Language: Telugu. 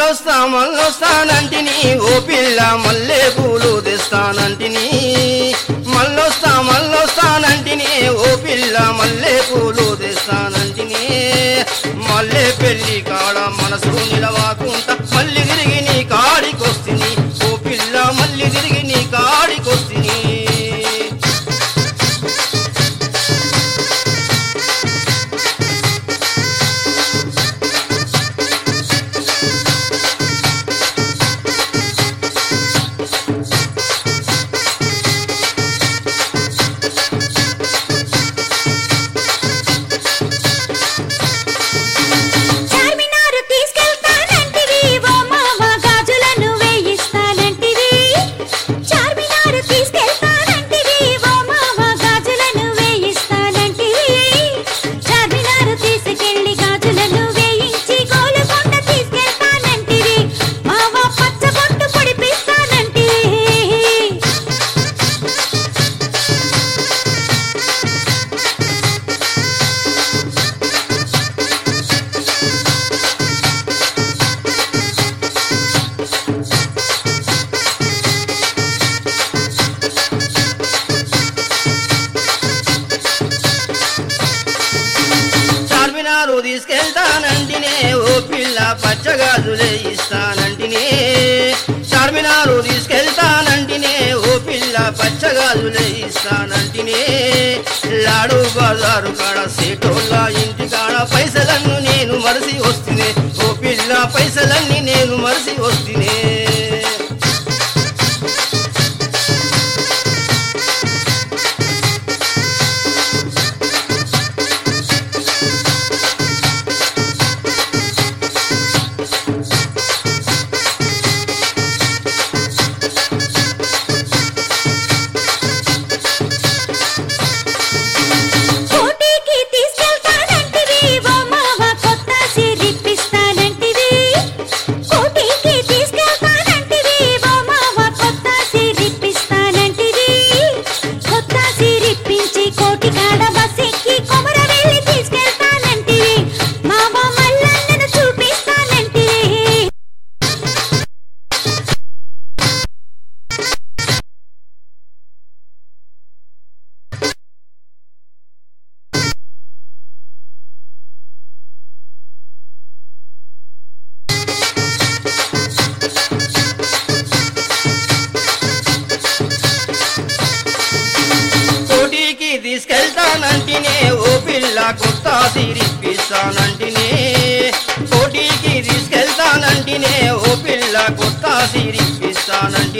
మళ్ళొస్తా మళ్ళొస్తానంటిని ఓ పిల్ల మల్లె పూలు తెస్తానంటిని మళ్ళొస్తా మళ్ళొస్తానంటిని ఓ పిల్ల మల్లె పూలు తెస్తానంటిని మల్లె పెళ్లి కాడ మనసు నిలవాకుంటా మళ్ళీ తిరిగి నీ కాడికొస్తిని ఓ పిల్ల మళ్ళీ తిరిగి నీ కాడికొస్తిని చార్మినారు తీసుకెళ్తానంటివి ఓ మామ గాజులను వేయిస్తానంటివి చార్మినారు తీసుకెళ్తానంటివి ఓ మామ గాజులను వేయిస్తానంటివి చార్మినారు తీసుకెళ్లి గాజులను వేయించి గోలుకొండ తీసుకెళ్తానంటివి మామ పచ్చబొట్టు పొడిపిస్తానంటివి చార్మినారు తీసుకెళ్తానంటినే ఓ పిల్ల పచ్చగాజులే ఇస్తానంటినే చార్మినారు తీసుకెళ్తానంటినే ఓ పిల్ల పచ్చగాజులే ఇస్తానంటినే లాడు బజారు కాడ సేటోళ్ళ ఇంటి కాడ పైసలన్నీ నేను మరసి వస్తునే ఓ పిల్ల పైసలన్నీ నేను మరసి వస్తునే కోటికి తీసుకెళ్తానంటివి ఓ మావ కొత్త సిరిప్పిస్తానంటివి కోటికి తీసుకెళ్తానంటివి ఓ మావ కొత్త సిరిప్పిస్తానంటివి కొత్త సిరిప్పించి కోటి కాడ బస్సెక్కి కొమర వెళ్ళి తీసుకెళ్తానంటివి మావ మల్లన్నను చూపిస్తానంటివి కోటికి తీసుకెళ్తానంటినే ఓ పిల్ల కొత్త సిరిప్పిస్తానంటినే కోటికి తీసుకెళ్తానంటినే ఓ పిల్ల కొత్త సిరిప్పిస్తానంటినే